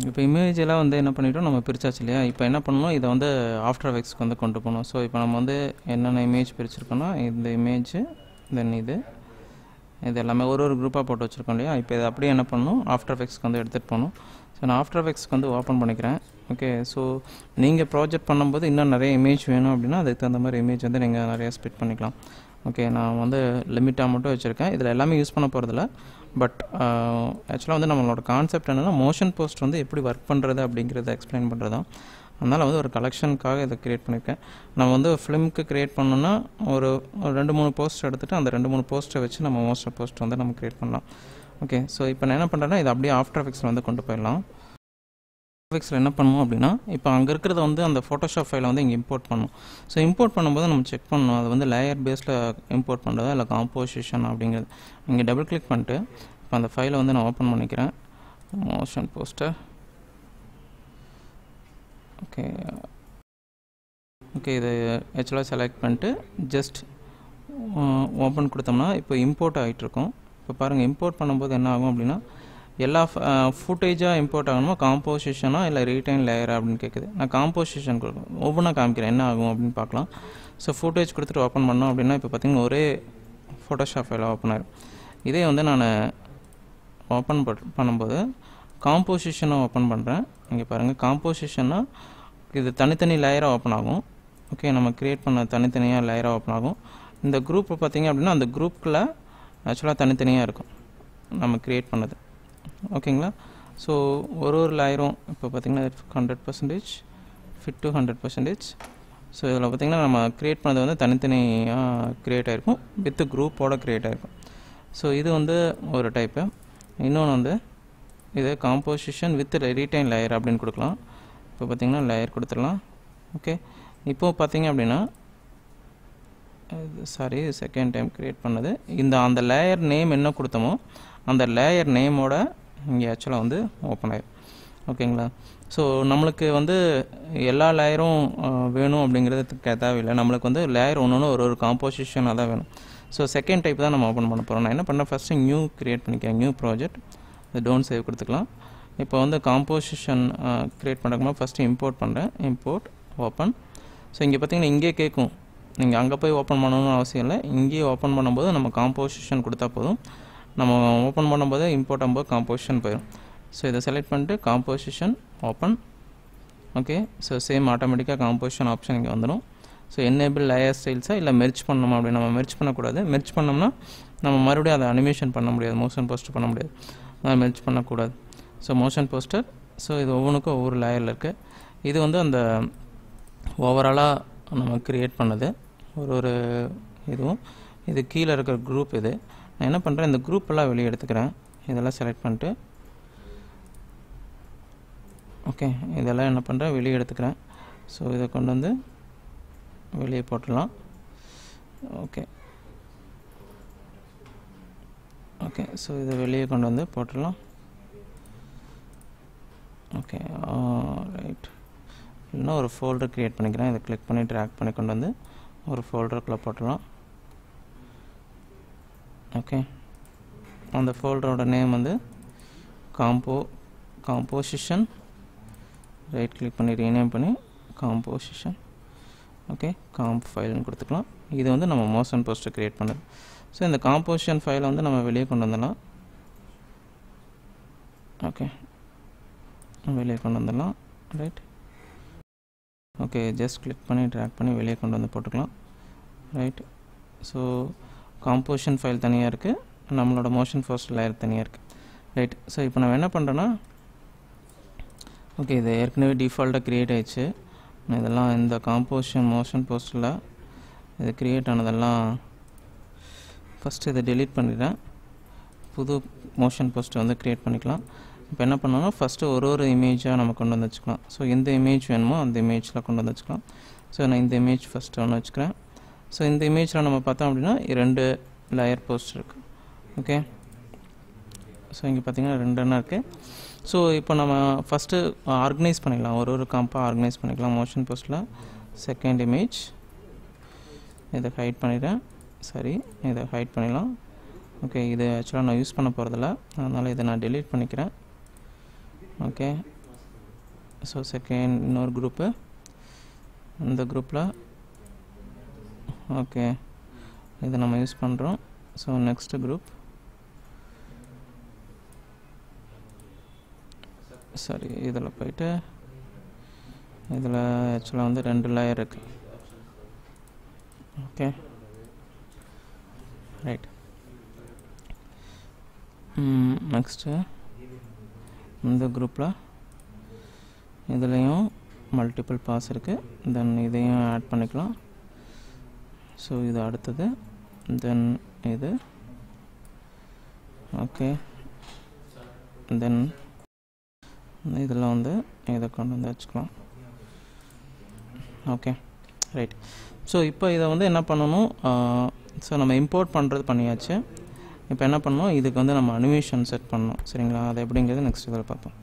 இப்போ இமேஜ் எல்லாம் வந்து என்ன பண்ணிட்டோம் நம்ம பிரிச்சாச்சு இல்லையா இப்போ என்ன பண்ணணும் இதை வந்து ஆஃப்டர் எஃபெக்ட்ஸ்க்கு வந்து கொண்டு போகணும் ஸோ இப்போ நம்ம வந்து என்னென்ன இமேஜ் பிரிச்சிருக்கோம்னா இந்த இமேஜ் தென் இது இது எல்லாமே ஒரு ஒரு குரூப்பாக போட்டு வச்சுருக்கோம் இல்லையா இப்போ இதை அப்படியே என்ன பண்ணணும் ஆஃப்டர் எஃபெக்ட்ஸ்க்கு வந்து எடுத்துகிட்டு போகணும் ஸோ நான் ஆஃப்டர் எஃபெக்ட்ஸ்க்கு வந்து ஓப்பன் பண்ணிக்கிறேன் ஓகே ஸோ நீங்கள் ப்ராஜெக்ட் பண்ணும்போது இன்னும் நிறைய இமேஜ் வேணும் அப்படின்னா அதுக்கு தகுந்த மாதிரி இமேஜ் வந்து நீங்கள் நிறைய ஸ்பிட் பண்ணிக்கலாம் ஓகே நான் வந்து லிமிட்டாக மட்டும் வச்சுருக்கேன் இதில் எல்லாமே யூஸ் பண்ண போகிறதில்ல பட் ஆக்சுவலாக வந்து நம்மளோட கான்செப்ட் என்னென்னா மோஷன் போஸ்ட் வந்து எப்படி ஒர்க் பண்ணுறது அப்படிங்கிறத எக்ஸ்பிளைன் பண்ணுறது தான் அதனால் வந்து ஒரு கலெக்ஷனுக்காக இதை க்ரியேட் பண்ணியிருக்கேன் நம்ம வந்து ஃபிலிம்க்கு க்ரியேட் பண்ணோன்னா ஒரு ஒரு ரெண்டு மூணு போஸ்ட் எடுத்துகிட்டு அந்த ரெண்டு மூணு போஸ்ட்டை வச்சு நம்ம மோஸ்ட் போஸ்ட் வந்து நம்ம க்ரியேட் பண்ணலாம் ஓகே ஸோ இப்போ நான் என்ன பண்ணுறேன்னா இதை அப்படியே ஆஃப்டர் எஃபெக்ட்ஸில் வந்து கொண்டு போயிடலாம் எஃபெக்ட்ஸில் என்ன பண்ணுவோம் அப்படின்னா இப்போ அங்கே இருக்கிறத வந்து அந்த ஃபோட்டோஷாப் ஃபைலை வந்து இங்கே இம்போர்ட் பண்ணணும் ஸோ இம்போர்ட் பண்ணும்போது நம்ம செக் பண்ணணும் அது வந்து லேயர் பேஸில் இம்போர்ட் பண்ணுறதா இல்லை காம்போசிஷன் அப்படிங்கிறது இங்கே டபுள் கிளிக் பண்ணிட்டு இப்போ அந்த ஃபைலை வந்து நான் ஓப்பன் பண்ணிக்கிறேன் மோஷன் போஸ்டர் ஓகே ஓகே இது ஆக்சுவலாக செலக்ட் பண்ணிட்டு ஜஸ்ட் ஓப்பன் கொடுத்தோம்னா இப்போ இம்போர்ட் ஆகிட்டுருக்கோம் இப்போ பாருங்கள் இம்போர்ட் பண்ணும்போது என்ன ஆகும் அப்படின்னா எல்லா ஃபுட்டேஜாக இம்போர்ட் ஆகணுமா காம்போசிஷனாக இல்லை ரீடைன் லேயரா அப்படின்னு கேட்குது நான் காம்போசிஷன் கொடுக்கும் ஒவ்வொன்றா காமிக்கிறேன் என்ன ஆகும் அப்படின்னு பார்க்கலாம் ஸோ ஃபுட்டேஜ் கொடுத்துட்டு ஓப்பன் பண்ணோம் அப்படின்னா இப்போ பார்த்தீங்கன்னா ஒரே ஃபோட்டோஷாப் ஃபைல் ஓப்பன் ஆயிரும் இதே வந்து நான் ஓப்பன் பண்ணும்போது காம்போசிஷனை ஓப்பன் பண்ணுறேன் இங்கே பாருங்கள் காம்போசிஷன்னா இது தனித்தனி லேயராக ஓப்பன் ஆகும் ஓகே நம்ம க்ரியேட் பண்ண தனித்தனியாக லேயராக ஓப்பன் ஆகும் இந்த குரூப் பார்த்திங்க அப்படின்னா அந்த குரூப்பில் ஆக்சுவலாக தனித்தனியாக இருக்கும் நம்ம க்ரியேட் பண்ணது ஓகேங்களா ஸோ ஒரு ஒரு லேயரும் இப்போ பார்த்திங்கன்னா hundred percentage fit to hundred percentage so இதில் பார்த்திங்கன்னா நம்ம க்ரியேட் பண்ணது வந்து தனித்தனியாக க்ரியேட் ஆகிருக்கும் வித் குரூப்போட க்ரியேட் ஆகிருக்கும் ஸோ இது வந்து ஒரு டைப்பு இன்னொன்று வந்து இது காம்போசிஷன் வித் ரீடைன் லேயர் அப்படின்னு கொடுக்கலாம் இப்போ பார்த்திங்கன்னா லேயர் கொடுத்துடலாம் ஓகே இப்போது பார்த்திங்க அப்படின்னா சாரி செகண்ட் டைம் க்ரியேட் பண்ணது இந்த அந்த லேயர் நேம் என்ன கொடுத்தோமோ அந்த லேயர் நேமோட இங்கே ஆக்சுவலாக வந்து ஓப்பன் ஆயிடும் ஓகேங்களா ஸோ நம்மளுக்கு வந்து எல்லா லேயரும் வேணும் அப்படிங்கிறது தேவையில்லை நம்மளுக்கு வந்து லேயர் ஒன்று ஒன்று ஒரு ஒரு காம்போசிஷனாக தான் வேணும் ஸோ செகண்ட் டைப் தான் நம்ம ஓப்பன் பண்ண போகிறோம் நான் என்ன பண்ணேன் ஃபஸ்ட்டு நியூ க்ரியேட் பண்ணிக்கிறேன் நியூ ப்ராஜெக்ட் இது டோன்ட் சேவ் கொடுத்துக்கலாம் இப்போ வந்து காம்போசிஷன் க்ரியேட் பண்ணுறதுக்கு ஃபஸ்ட்டு இம்போர்ட் பண்ணுறேன் இம்போர்ட் ஓப்பன் ஸோ இங்கே பார்த்தீங்கன்னா இங்கே கேட்கும் நீங்கள் அங்கே போய் ஓப்பன் பண்ணணும்னு அவசியம் இல்லை இங்கேயே ஓப்பன் பண்ணும்போது நம்ம காம்போசிஷன் கொடுத்தா போதும் நம்ம ஓப்பன் பண்ணும்போது இம்போர்ட் ஆகும்போது காம்போசிஷன் போயிடும் ஸோ இதை செலக்ட் பண்ணிட்டு composition open okay so same ஆட்டோமேட்டிக்காக காம்போசிஷன் ஆப்ஷன் இங்கே வந்துடும் ஸோ என்னேபிள் லேயர் ஸ்டைல்ஸாக இல்லை மெர்ச் பண்ணணுமா அப்படி நம்ம மெர்ச் பண்ணக்கூடாது மெர்ச் பண்ணோம்னா நம்ம மறுபடியும் அதை அனிமேஷன் பண்ண முடியாது மோஷன் போஸ்டர் பண்ண முடியாது அதை மெர்ச் பண்ணக்கூடாது ஸோ மோஷன் போஸ்டர் ஸோ இது ஒவ்வொன்றுக்கும் ஒவ்வொரு லேயரில் இருக்குது இது வந்து அந்த ஓவராலாக நம்ம க்ரியேட் பண்ணது ஒரு ஒரு இதுவும் இது கீழே இருக்கிற குரூப் இது நான் என்ன பண்ணுறேன் இந்த குரூப் எல்லாம் வெளியே எடுத்துக்கிறேன் இதெல்லாம் செலக்ட் பண்ணிட்டு ஓகே இதெல்லாம் என்ன பண்ணுறேன் வெளியே எடுத்துக்கிறேன் ஸோ இதை கொண்டு வந்து வெளியே போட்டுடலாம் ஓகே ஓகே ஸோ இதை வெளியே கொண்டு வந்து போட்டுடலாம் ஓகே ரைட் இல்லைன்னா ஒரு ஃபோல்டர் க்ரியேட் பண்ணிக்கிறேன் இதை கிளிக் பண்ணி ட்ராக் பண்ணி கொண்டு வந்து ஒரு ஃபோல்டருக்குள்ளே போட்டுடலாம் ஓகே அந்த ஃபோல்டரோட நேம் வந்து காம்போ காம்போசிஷன் ரைட் கிளிக் பண்ணி ரீநேம் பண்ணி காம்போசிஷன் ஓகே காம்ப் ஃபைல்னு கொடுத்துக்கலாம் இது வந்து நம்ம மோஷன் போஸ்ட்டை க்ரியேட் பண்ணது ஸோ இந்த காம்போசிஷன் ஃபைலை வந்து நம்ம வெளியே கொண்டு வந்துடலாம் ஓகே வெளியே கொண்டு வந்துடலாம் ரைட் ஓகே ஜஸ்ட் கிளிக் பண்ணி ட்ராக் பண்ணி வெளியே கொண்டு வந்து போட்டுக்கலாம் ரைட் ஸோ காம்போசிஷன் ஃபைல் தனியாக இருக்குது நம்மளோட மோஷன் போஸ்ட் லேயர் தனியாக இருக்குது ரைட் ஸோ இப்போ நான் என்ன பண்ணுறேன்னா ஓகே இது ஏற்கனவே டிஃபால்ட்டாக க்ரியேட் ஆயிடுச்சு நான் இதெல்லாம் இந்த காம்போசிஷன் மோஷன் போஸ்ட்டில் இது க்ரியேட் ஆனதெல்லாம் ஃபஸ்ட்டு இதை டெலீட் பண்ணிடுறேன் புது மோஷன் போஸ்ட்டை வந்து க்ரியேட் பண்ணிக்கலாம் இப்போ என்ன பண்ணோம்னா ஃபஸ்ட்டு ஒரு ஒரு இமேஜாக நம்ம கொண்டு வந்து வச்சுக்கலாம் ஸோ எந்த இமேஜ் வேணுமோ அந்த இமேஜில் கொண்டு வந்து வச்சுக்கலாம் ஸோ நான் இந்த இமேஜ் ஃபஸ்ட்டு ஒன்று வச்சுக்கிறேன் ஸோ இந்த இமேஜில் நம்ம பார்த்தோம் அப்படின்னா ரெண்டு லேயர் போஸ்ட் இருக்குது ஓகே ஸோ இங்கே பார்த்தீங்கன்னா ரெண்டு எண்ணம் இருக்குது ஸோ இப்போ நம்ம ஃபஸ்ட்டு ஆர்கனைஸ் பண்ணிக்கலாம் ஒரு ஒரு காம்பாக ஆர்கனைஸ் பண்ணிக்கலாம் மோஷன் போஸ்ட்டில் செகண்ட் இமேஜ் இதை ஹைட் பண்ணிடுறேன் சரி இதை ஹைட் பண்ணிடலாம் ஓகே இது ஆக்சுவலாக நான் யூஸ் பண்ண போகிறதில்ல அதனால் இதை நான் டெலீட் பண்ணிக்கிறேன் ஓகே ஸோ செகண்ட் இன்னொரு குரூப்பு இந்த குரூப்பில் ஓகே இதை நம்ம யூஸ் பண்ணுறோம் ஸோ நெக்ஸ்ட் குரூப் சரி இதில் போயிட்டு இதில் ஆக்சுவலாக வந்து ரெண்டு லேயர் இருக்குது ஓகே ரைட் நெக்ஸ்ட்டு இந்த குரூப்பில் இதுலேயும் மல்டிபிள் பாஸ் இருக்குது தென் இதையும் ஆட் பண்ணிக்கலாம் ஸோ இது அடுத்தது தென் இது ஓகே தென் இதில் வந்து இதை கொண்டு வந்து வச்சுக்கலாம் ஓகே ரைட் ஸோ இப்போ இதை வந்து என்ன பண்ணணும் ஸோ நம்ம இம்போர்ட் பண்ணுறது பண்ணியாச்சு இப்போ என்ன பண்ணணும் இதுக்கு வந்து நம்ம அனிமேஷன் செட் பண்ணணும் சரிங்களா அது எப்படிங்கிறது நெக்ஸ்ட் இதில் பார்ப்போம்